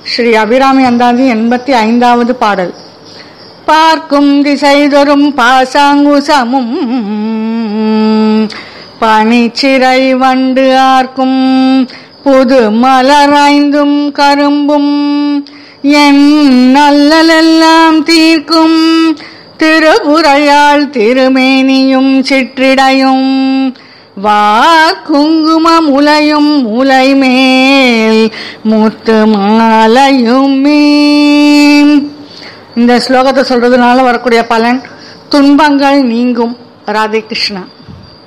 ஸ்ரீ அபிராமி அந்தாதி எண்பத்தி ஐந்தாவது பாடல் பார்க்கும் திசைதொரும் பாசாங்குசமும் பனிச்சிறை வண்டு ஆர்க்கும் புது மலரைந்தும் கரும்பும் என் நல்லலெல்லாம் தீர்க்கும் திருபுறையாள் திருமேனியும் சிற்றிடையும் வார்குங்கும முலையும் முலை மேல் முத்து மாலையுமே இந்த ஸ்லோகத்தை சொல்றதுனால வரக்கூடிய பலன் துன்பங்கள் நீங்கும் ராதே கிருஷ்ணா